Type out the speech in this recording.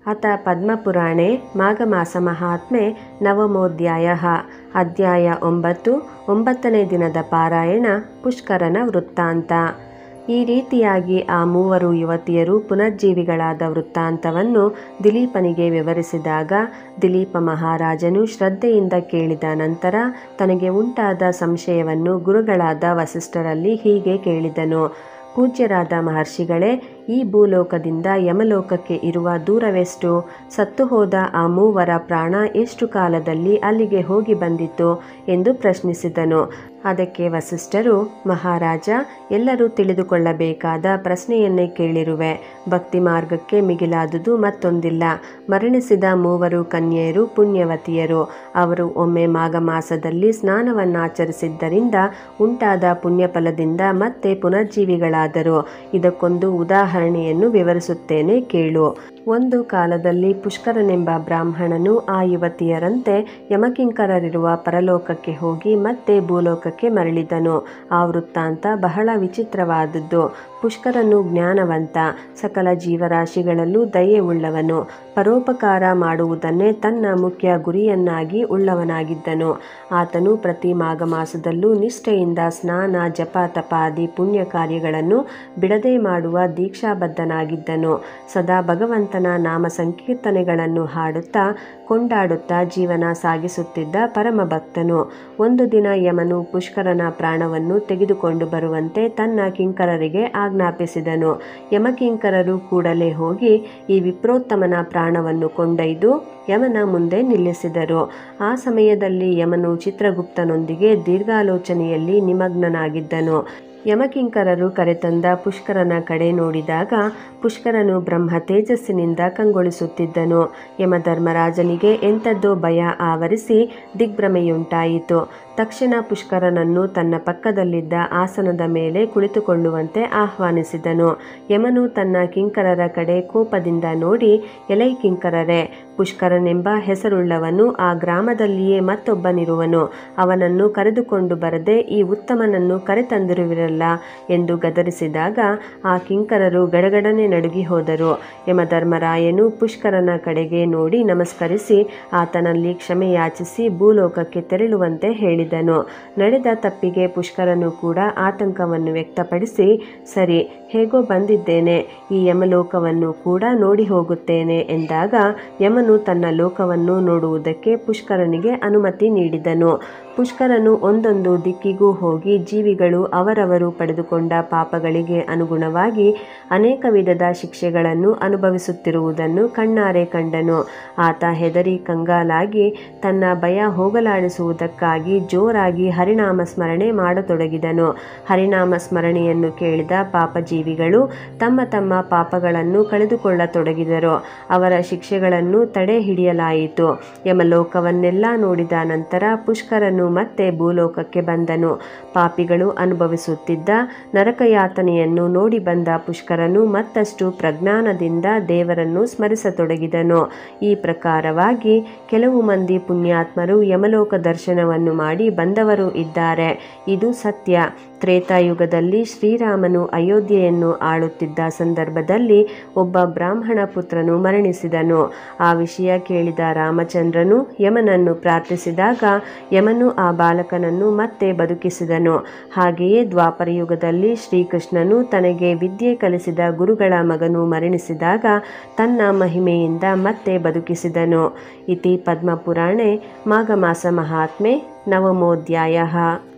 ಅಥ ಪದ್ಮಪುರಾಣೆ ಮಾಘಮಾಸ ಮಹಾತ್ಮೆ ನವಮೋಧ್ಯಾಯ ಅಧ್ಯಾಯ ಒಂಬತ್ತು ಒಂಬತ್ತನೇ ದಿನದ ಪಾರಾಯಣ ಪುಷ್ಕರನ ವೃತ್ತಾಂತ ಈ ರೀತಿಯಾಗಿ ಆ ಮೂವರು ಯುವತಿಯರು ಪುನರ್ಜೀವಿಗಳಾದ ವೃತ್ತಾಂತವನ್ನು ದಿಲೀಪನಿಗೆ ವಿವರಿಸಿದಾಗ ದಿಲೀಪ ಮಹಾರಾಜನು ಶ್ರದ್ಧೆಯಿಂದ ಕೇಳಿದ ನಂತರ ತನಗೆ ಉಂಟಾದ ಸಂಶಯವನ್ನು ಗುರುಗಳಾದ ವಸಿಷ್ಠರಲ್ಲಿ ಹೀಗೆ ಕೇಳಿದನು ಪೂಜ್ಯರಾದ ಮಹರ್ಷಿಗಳೇ ಈ ಭೂಲೋಕದಿಂದ ಯಮಲೋಕಕ್ಕೆ ಇರುವ ದೂರವೆಷ್ಟು ಸತ್ತು ಹೋದ ಆ ಮೂವರ ಪ್ರಾಣ ಎಷ್ಟು ಕಾಲದಲ್ಲಿ ಅಲ್ಲಿಗೆ ಹೋಗಿ ಬಂದಿತು ಎಂದು ಪ್ರಶ್ನಿಸಿದನು ಅದಕ್ಕೆ ವಸಿಷ್ಠರು ಮಹಾರಾಜ ಎಲ್ಲರೂ ತಿಳಿದುಕೊಳ್ಳಬೇಕಾದ ಪ್ರಶ್ನೆಯನ್ನೇ ಕೇಳಿರುವೆ ಭಕ್ತಿ ಮಾರ್ಗಕ್ಕೆ ಮಿಗಿಲಾದುದು ಮತ್ತೊಂದಿಲ್ಲ ಮರಣಿಸಿದ ಮೂವರು ಕನ್ಯೆಯರು ಪುಣ್ಯವತಿಯರು ಅವರು ಒಮ್ಮೆ ಮಾಘ ಮಾಸದಲ್ಲಿ ಸ್ನಾನವನ್ನಾಚರಿಸಿದ್ದರಿಂದ ಉಂಟಾದ ಪುಣ್ಯಫಲದಿಂದ ಮತ್ತೆ ಪುನರ್ಜೀವಿಗಳಾದರು ಇದಕ್ಕೊಂದು ಉದಾಹರಣೆಯನ್ನು ವಿವರಿಸುತ್ತೇನೆ ಕೇಳು ಒಂದು ಕಾಲದಲ್ಲಿ ಪುಷ್ಕರನೆಂಬ ಬ್ರಾಹ್ಮಣನು ಆ ಯುವತಿಯರಂತೆ ಯಮಕಿಂಕರರಿರುವ ಪರಲೋಕಕ್ಕೆ ಹೋಗಿ ಮತ್ತೆ ಭೂಲೋಕಕ್ಕೆ ಮರಳಿದನು ಆ ವೃತ್ತಾಂತ ಬಹಳ ವಿಚಿತ್ರವಾದದ್ದು ಪುಷ್ಕರನು ಜ್ಞಾನವಂತ ಸಕಲ ಜೀವರಾಶಿಗಳಲ್ಲೂ ದಯೆ ಉಳ್ಳವನು ಪರೋಪಕಾರ ಮಾಡುವುದನ್ನೇ ತನ್ನ ಮುಖ್ಯ ಗುರಿಯನ್ನಾಗಿ ಉಳ್ಳವನಾಗಿದ್ದನು ಆತನು ಪ್ರತಿ ಮಾಘ ಮಾಸದಲ್ಲೂ ನಿಷ್ಠೆಯಿಂದ ಸ್ನಾನ ಜಪ ತಪಾದಿ ಪುಣ್ಯ ಕಾರ್ಯಗಳನ್ನು ಬಿಡದೆ ಮಾಡುವ ದೀಕ್ಷಾಬದ್ಧನಾಗಿದ್ದನು ಸದಾ ಭಗವಂತನ ನಾಮ ಸಂಕೀರ್ತನೆಗಳನ್ನು ಹಾಡುತ್ತಾ ಕೊಂಡಾಡುತ್ತಾ ಜೀವನ ಸಾಗಿಸುತ್ತಿದ್ದ ಪರಮ ಭಕ್ತನು ಒಂದು ದಿನ ಯಮನು ಪುಷ್ಕರನ ಪ್ರಾಣವನ್ನು ತೆಗೆದುಕೊಂಡು ಬರುವಂತೆ ತನ್ನ ಕಿಂಕರರಿಗೆ ಆಜ್ಞಾಪಿಸಿದನು ಯಮಕಿಂಕರರು ಕೂಡಲೇ ಹೋಗಿ ಈ ವಿಪ್ರೋತ್ತಮನ ಪ್ರಾಣವನ್ನು ಕೊಂಡೊಯ್ದು ಯಮನ ಮುಂದೆ ನಿಲ್ಲಿಸಿದರು ಆ ಸಮಯದಲ್ಲಿ ಯಮನು ಚಿತ್ರಗುಪ್ತನೊಂದಿಗೆ ದೀರ್ಘಾಲೋಚನೆಯಲ್ಲಿ ನಿಮಗ್ನನಾಗಿದ್ದನು ಯಮಕಿಂಕರರು ಕರೆತಂದ ಪುಷ್ಕರನ ಕಡೆ ನೋಡಿದಾಗ ಪುಷ್ಕರನು ಬ್ರಹ್ಮ ತೇಜಸ್ಸಿನಿಂದ ಕಂಗೊಳಿಸುತ್ತಿದ್ದನು ಯಮಧರ್ಮರಾಜನಿಗೆ ಎಂಥದ್ದೋ ಭಯ ಆವರಿಸಿ ದಿಗ್ಭ್ರಮೆಯುಂಟಾಯಿತು ತಕ್ಷಣ ಪುಷ್ಕರನನ್ನು ತನ್ನ ಪಕ್ಕದಲ್ಲಿದ್ದ ಆಸನದ ಮೇಲೆ ಕುಳಿತುಕೊಳ್ಳುವಂತೆ ಆಹ್ವಾನಿಸಿದನು ಯಮನು ತನ್ನ ಕಿಂಕರರ ಕಡೆ ಕೋಪದಿಂದ ನೋಡಿ ಎಲೈ ಕಿಂಕರರೇ ಪುಷ್ಕರನೆಂಬ ಹೆಸರುಳ್ಳವನು ಆ ಗ್ರಾಮದಲ್ಲಿಯೇ ಮತ್ತೊಬ್ಬನಿರುವನು ಅವನನ್ನು ಕರೆದುಕೊಂಡು ಬರದೆ ಈ ಉತ್ತಮನನ್ನು ಕರೆತಂದಿರುವಿರಲ್ಲ ಎಂದು ಗದರಿಸಿದಾಗ ಆ ಕಿಂಕರರು ಗಡಗಡನೆ ನಡುಗಿ ಹೋದರು ಯಮಧರ್ಮರಾಯನು ಪುಷ್ಕರನ ಕಡೆಗೆ ನೋಡಿ ನಮಸ್ಕರಿಸಿ ಆತನಲ್ಲಿ ಕ್ಷಮೆ ಯಾಚಿಸಿ ಭೂಲೋಕಕ್ಕೆ ತೆರಳುವಂತೆ ಹೇಳಿದನು ನಡೆದ ತಪ್ಪಿಗೆ ಪುಷ್ಕರನು ಕೂಡ ಆತಂಕವನ್ನು ವ್ಯಕ್ತಪಡಿಸಿ ಸರಿ ಹೇಗೋ ಬಂದಿದ್ದೇನೆ ಈ ಯಮಲೋಕವನ್ನು ಕೂಡ ನೋಡಿ ಹೋಗುತ್ತೇನೆ ಎಂದಾಗ ಯಮನು ತನ್ನ ಲೋಕವನ್ನು ನೋಡುವುದಕ್ಕೆ ಪುಷ್ಕರನಿಗೆ ಅನುಮತಿ ನೀಡಿದನು ಪುಷ್ಕರನು ಒಂದೊಂದು ದಿಕ್ಕಿಗೂ ಹೋಗಿ ಜೀವಿಗಳು ಅವರವರು ಪಡೆದುಕೊಂಡ ಪಾಪಗಳಿಗೆ ಅನುಗುಣವಾಗಿ ಅನೇಕ ವಿಧದ ಶಿಕ್ಷೆಗಳನ್ನು ಅನುಭವಿಸುತ್ತಿರುವುದನ್ನು ಕಣ್ಣಾರೆ ಕಂಡನು ಆತ ಹೆದರಿ ಕಂಗಾಲಾಗಿ ತನ್ನ ಭಯ ಹೋಗಲಾಡಿಸುವುದಕ್ಕಾಗಿ ಜೋರಾಗಿ ಹರಿನಾಮ ಸ್ಮರಣೆ ಮಾಡತೊಡಗಿದನು ಹರಿನಾಮ ಸ್ಮರಣೆಯನ್ನು ಕೇಳಿದ ಪಾಪಜೀವಿಗಳು ತಮ್ಮ ತಮ್ಮ ಪಾಪಗಳನ್ನು ಕಳೆದುಕೊಳ್ಳತೊಡಗಿದರು ಅವರ ಶಿಕ್ಷೆಗಳನ್ನು ತಡೆ ಹಿಡಿಯಲಾಯಿತು ಯಮಲೋಕವನ್ನೆಲ್ಲ ನೋಡಿದ ನಂತರ ಪುಷ್ಕರನು ಮತ್ತೆ ಭೂಲೋಕಕ್ಕೆ ಬಂದನು ಪಾಪಿಗಳು ಅನುಭವಿಸುತ್ತಿದ್ದ ನರಕಯಾತನೆಯನ್ನು ನೋಡಿ ಬಂದ ಪುಷ್ಕರನು ಮತ್ತಷ್ಟು ಪ್ರಜ್ಞಾನದಿಂದ ದೇವರನ್ನು ಸ್ಮರಿಸತೊಡಗಿದನು ಈ ಪ್ರಕಾರವಾಗಿ ಕೆಲವು ಮಂದಿ ಪುಣ್ಯಾತ್ಮರು ಯಮಲೋಕ ದರ್ಶನವನ್ನು ಮಾಡಿ ಬಂದವರು ಇದ್ದಾರೆ ಇದು ಸತ್ಯ ತ್ರೇತಾಯುಗದಲ್ಲಿ ಶ್ರೀರಾಮನು ಅಯೋಧ್ಯೆಯನ್ನು ಆಳುತ್ತಿದ್ದ ಸಂದರ್ಭದಲ್ಲಿ ಒಬ್ಬ ಬ್ರಾಹ್ಮಣ ಪುತ್ರನು ಮರಣಿಸಿದನು ಆ ವಿಷಯ ಕೇಳಿದ ರಾಮಚಂದ್ರನು ಯಮನನ್ನು ಪ್ರಾರ್ಥಿಸಿದಾಗ ಯಮನು ಆ ಬಾಲಕನನ್ನು ಮತ್ತೆ ಬದುಕಿಸಿದನು ಹಾಗೆಯೇ ದ್ವಾಪರಯುಗದಲ್ಲಿ ಶ್ರೀಕೃಷ್ಣನು ತನಗೆ ವಿದ್ಯೆ ಕಲಿಸಿದ ಗುರುಗಳ ಮಗನು ಮರಣಿಸಿದಾಗ ತನ್ನ ಮಹಿಮೆಯಿಂದ ಮತ್ತೆ ಬದುಕಿಸಿದನು ಇತಿ ಪದ್ಮಪುರಾಣೆ ಮಾಘಮಾಸ ಮಹಾತ್ಮೆ ನವಮೋಧ್ಯಾಯ